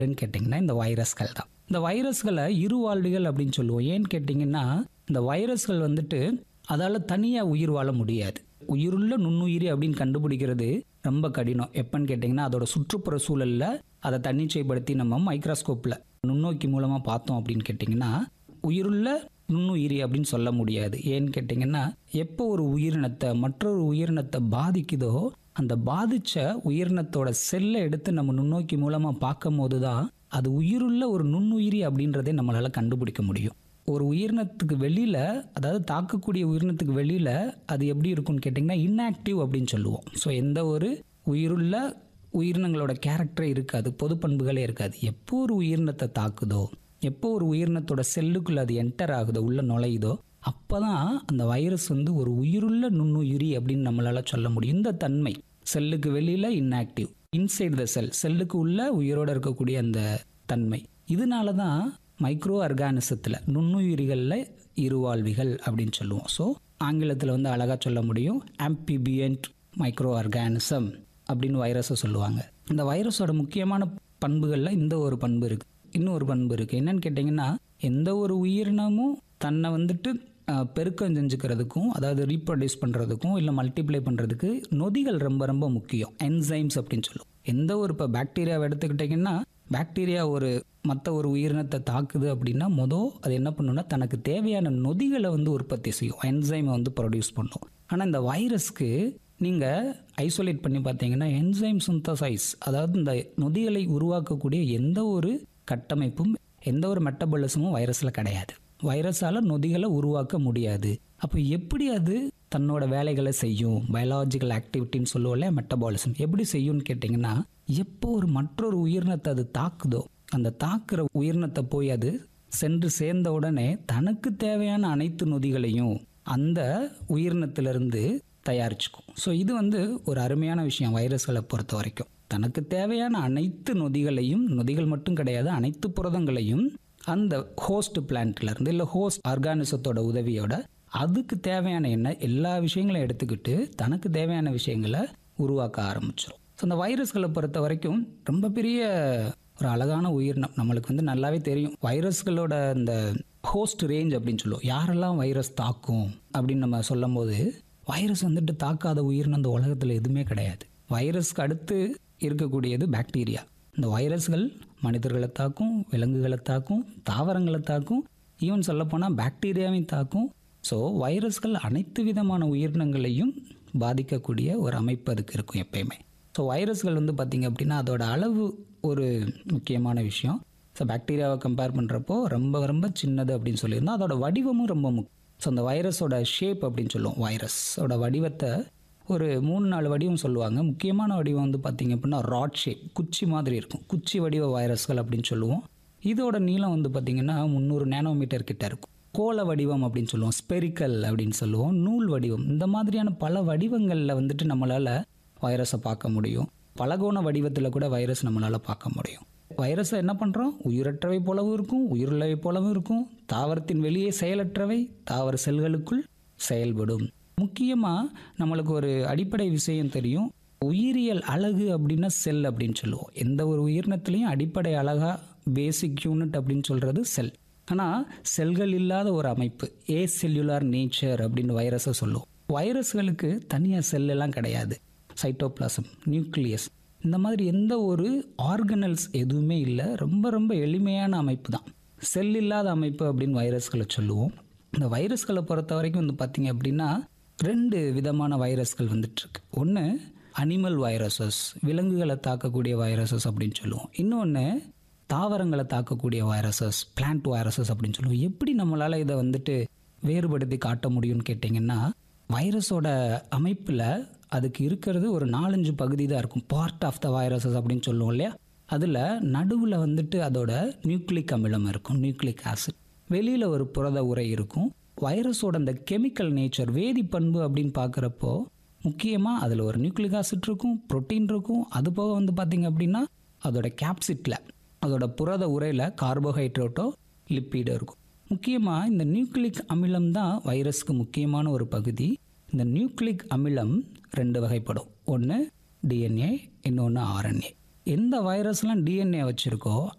கேட்டிங்கன்னா இந்த வைரஸ்கள் தான் இந்த வைரஸ்களை இருவாழ்விகள் அப்படின்னு சொல்லுவோம் ஏன்னு கேட்டிங்கன்னா இந்த வைரஸ்கள் வந்துட்டு அதால் தனியாக உயிர் வாழ முடியாது உயிருள்ள நுண்ணுயிரி அப்படின்னு கண்டுபிடிக்கிறது ரொம்ப கடினம் எப்பன்னு கேட்டிங்கன்னா அதோட சுற்றுப்புற சூழலில் அதை தன்னிச்சைப்படுத்தி நம்ம மைக்ரோஸ்கோப்பில் நுண்ணோக்கி மூலமாக பார்த்தோம் அப்படின்னு கேட்டிங்கன்னா உயிருள்ள நுண்ணுயிரி அப்படின்னு சொல்ல முடியாது ஏன்னு கேட்டிங்கன்னா எப்போ ஒரு உயிரினத்தை மற்றொரு உயிரினத்தை பாதிக்குதோ அந்த பாதிச்ச உயிரினத்தோட செல்லை எடுத்து நம்ம நுண்ணோக்கி மூலமாக பார்க்கும் போது தான் அது உயிருள்ள ஒரு நுண்ணுயிரி அப்படின்றதே நம்மளால் கண்டுபிடிக்க முடியும் ஒரு உயிரினத்துக்கு வெளியில அதாவது தாக்கக்கூடிய உயிரினத்துக்கு வெளியில அது எப்படி இருக்கும்னு கேட்டிங்கன்னா இன்ஆக்டிவ் அப்படின்னு சொல்லுவோம் ஸோ எந்த ஒரு உயிருள்ள உயிரினங்களோட கேரக்டரே இருக்காது பொது பண்புகளே இருக்காது எப்போ ஒரு உயிரினத்தை தாக்குதோ எப்போ ஒரு உயிரினத்தோட செல்லுக்குள்ள அது என்டர் ஆகுதோ உள்ள நுழையுதோ அப்பதான் அந்த வைரஸ் வந்து ஒரு உயிருள்ள நுண்ணுயிரி அப்படின்னு நம்மளால சொல்ல முடியும் இந்த தன்மை செல்லுக்கு வெளியில இன்ஆக்டிவ் இன்சைட் த செல் செல்லுக்கு உள்ள உயிரோட இருக்கக்கூடிய அந்த தன்மை இதனால தான் மைக்ரோ ஆர்கானிசத்தில் நுண்ணுயிரிகளில் இருவாழ்விகள் அப்படின்னு சொல்லுவோம் ஸோ ஆங்கிலத்தில் வந்து அழகாக சொல்ல முடியும் ஆம்பிபியன்ட் மைக்ரோ ஆர்கானிசம் அப்படின்னு வைரஸை சொல்லுவாங்க இந்த வைரஸோட முக்கியமான பண்புகளில் இந்த ஒரு பண்பு இருக்குது இன்னொரு பண்பு இருக்குது என்னன்னு கேட்டிங்கன்னா எந்த ஒரு உயிரினமும் தன்னை வந்துட்டு அஹ், பெருக்கம் செஞ்சுக்கிறதுக்கும் அதாவது ரீப்ரொடியூஸ் பண்ணுறதுக்கும் இல்லை மல்டிப்ளை பண்ணுறதுக்கு நொதிகள் ரொம்ப ரொம்ப முக்கியம் என்சைம்ஸ் அப்படின்னு சொல்லுவோம் எந்த ஒரு இப்போ பாக்டீரியாவை எடுத்துக்கிட்டிங்கன்னா பாக்டீரியா ஒரு மற்ற ஒரு உயிரினத்தை தாக்குது அப்படின்னா மொதல் அது என்ன பண்ணுன்னா தனக்கு தேவையான நொதிகளை வந்து உற்பத்தி செய்யும் என்சைமை வந்து ப்ரொடியூஸ் பண்ணும் ஆனால் இந்த வைரஸ்க்கு நீங்கள் ஐசோலேட் பண்ணி பார்த்தீங்கன்னா என்சைம் சிந்தசைஸ் அதாவது இந்த நொதிகளை உருவாக்கக்கூடிய எந்த ஒரு கட்டமைப்பும் எந்த ஒரு மெட்டபாலிசமும் வைரஸில் கிடையாது வைரஸால் நொதிகளை உருவாக்க முடியாது அப்போ எப்படி அது தன்னோட வேலைகளை செய்யும் பயாலாஜிக்கல் ஆக்டிவிட்டின்னு சொல்லுவோம்ல மெட்டபாலிசம் எப்படி செய்யும்னு கேட்டிங்கன்னா எப்போ ஒரு மற்றொரு உயிரினத்தை அது தாக்குதோ அந்த தாக்குற உயிரினத்தை போய் அது சென்று சேர்ந்த உடனே தனக்கு தேவையான அனைத்து நொதிகளையும் அந்த உயிரினத்திலிருந்து தயாரிச்சுக்கும் ஸோ இது வந்து ஒரு அருமையான விஷயம் வைரஸ்களை பொறுத்த வரைக்கும் தனக்கு தேவையான அனைத்து நொதிகளையும் நொதிகள் மட்டும் கிடையாது அனைத்து புரதங்களையும் அந்த ஹோஸ்ட் பிளான்ட்ல இருந்து இல்லை ஹோஸ்ட் ஆர்கானிசத்தோட உதவியோட அதுக்கு தேவையான என்ன எல்லா விஷயங்களையும் எடுத்துக்கிட்டு தனக்கு தேவையான விஷயங்களை உருவாக்க ஆரம்பிச்சிடும் ஸோ அந்த வைரஸ்களை பொறுத்த வரைக்கும் ரொம்ப பெரிய ஒரு அழகான உயிரினம் நம்மளுக்கு வந்து நல்லாவே தெரியும் வைரஸ்களோட இந்த ஹோஸ்ட் ரேஞ்ச் அப்படின்னு சொல்லுவோம் யாரெல்லாம் வைரஸ் தாக்கும் அப்படின்னு நம்ம சொல்லும் போது வைரஸ் வந்துட்டு தாக்காத உயிரினம் இந்த உலகத்தில் எதுவுமே கிடையாது வைரஸ்க்கு அடுத்து இருக்கக்கூடியது பாக்டீரியா இந்த வைரஸ்கள் மனிதர்களை தாக்கும் விலங்குகளை தாக்கும் தாவரங்களை தாக்கும் ஈவன் சொல்லப்போனால் பாக்டீரியாவையும் தாக்கும் ஸோ வைரஸ்கள் அனைத்து விதமான உயிரினங்களையும் பாதிக்கக்கூடிய ஒரு அமைப்பு அதுக்கு இருக்கும் எப்பயுமே ஸோ வைரஸ்கள் வந்து பார்த்திங்க அப்படின்னா அதோட அளவு ஒரு முக்கியமான விஷயம் ஸோ பாக்டீரியாவை கம்பேர் பண்ணுறப்போ ரொம்ப ரொம்ப சின்னது அப்படின்னு சொல்லியிருந்தோம் அதோட வடிவமும் ரொம்ப முக்கியம் ஸோ அந்த வைரஸோட ஷேப் அப்படின்னு சொல்லுவோம் வைரஸோட வடிவத்தை ஒரு மூணு நாலு வடிவம் சொல்லுவாங்க முக்கியமான வடிவம் வந்து பார்த்திங்க அப்படின்னா ராட் ஷேப் குச்சி மாதிரி இருக்கும் குச்சி வடிவ வைரஸ்கள் அப்படின்னு சொல்லுவோம் இதோட நீளம் வந்து பார்த்திங்கன்னா முந்நூறு நேனோமீட்டர் கிட்ட இருக்கும் கோள வடிவம் அப்படின்னு சொல்லுவோம் ஸ்பெரிக்கல் அப்படின்னு சொல்லுவோம் நூல் வடிவம் இந்த மாதிரியான பல வடிவங்களில் வந்துட்டு நம்மளால் வைரஸை பார்க்க முடியும் பலகோண வடிவத்தில் கூட வைரஸ் நம்மளால் பார்க்க முடியும் வைரஸை என்ன பண்ணுறோம் உயிரற்றவை போலவும் இருக்கும் உயிருள்ளவை போலவும் இருக்கும் தாவரத்தின் வெளியே செயலற்றவை தாவர செல்களுக்குள் செயல்படும் முக்கியமாக நம்மளுக்கு ஒரு அடிப்படை விஷயம் தெரியும் உயிரியல் அழகு அப்படின்னா செல் அப்படின்னு சொல்லுவோம் எந்த ஒரு உயிரினத்துலேயும் அடிப்படை அழகா பேசிக் யூனிட் அப்படின்னு சொல்கிறது செல் ஆனால் செல்கள் இல்லாத ஒரு அமைப்பு ஏ செல்லுலார் நேச்சர் அப்படின்னு வைரஸை சொல்லுவோம் வைரஸ்களுக்கு தனியாக செல் எல்லாம் கிடையாது சைட்டோபிளாசம் நியூக்ளியஸ் இந்த மாதிரி எந்த ஒரு ஆர்கனல்ஸ் எதுவுமே இல்லை ரொம்ப ரொம்ப எளிமையான அமைப்பு தான் செல் இல்லாத அமைப்பு அப்படின்னு வைரஸ்களை சொல்லுவோம் இந்த வைரஸ்களை பொறுத்த வரைக்கும் வந்து பார்த்தீங்க அப்படின்னா ரெண்டு விதமான வைரஸ்கள் வந்துட்டு இருக்கு ஒன்று அனிமல் வைரஸஸ் விலங்குகளை தாக்கக்கூடிய வைரஸஸ் அப்படின்னு சொல்லுவோம் இன்னொன்று தாவரங்களை தாக்கக்கூடிய வைரஸஸ் பிளான்ட் வைரஸஸ் அப்படின்னு சொல்லுவோம் எப்படி நம்மளால் இதை வந்துட்டு வேறுபடுத்தி காட்ட முடியும்னு கேட்டிங்கன்னா வைரஸோட அமைப்பில் அதுக்கு இருக்கிறது ஒரு நாலஞ்சு பகுதி தான் இருக்கும் பார்ட் ஆஃப் த வைரஸஸ் அப்படின்னு சொல்லுவோம் இல்லையா அதில் நடுவில் வந்துட்டு அதோட நியூக்ளிக் அமிலம் இருக்கும் நியூக்ளிக் ஆசிட் வெளியில் ஒரு புரத உரை இருக்கும் வைரஸோட அந்த கெமிக்கல் நேச்சர் வேதி பண்பு அப்படின்னு பார்க்குறப்போ முக்கியமாக அதில் ஒரு நியூக்ளிக் ஆசிட் இருக்கும் புரோட்டீன் இருக்கும் அது போக வந்து பார்த்தீங்க அப்படின்னா அதோட கேப்சிட்டில் அதோட புரத உரையில் கார்போஹைட்ரேட்டோ லிப்பிடோ இருக்கும் முக்கியமாக இந்த நியூக்ளிக் அமிலம் தான் வைரஸ்க்கு முக்கியமான ஒரு பகுதி இந்த நியூக்ளிக் அமிலம் ரெண்டு வகைப்படும் ஒன்று டிஎன்ஏ இன்னொன்று ஆர்என்ஏ எந்த வைரஸ்லாம் டிஎன்ஏ வச்சுருக்கோ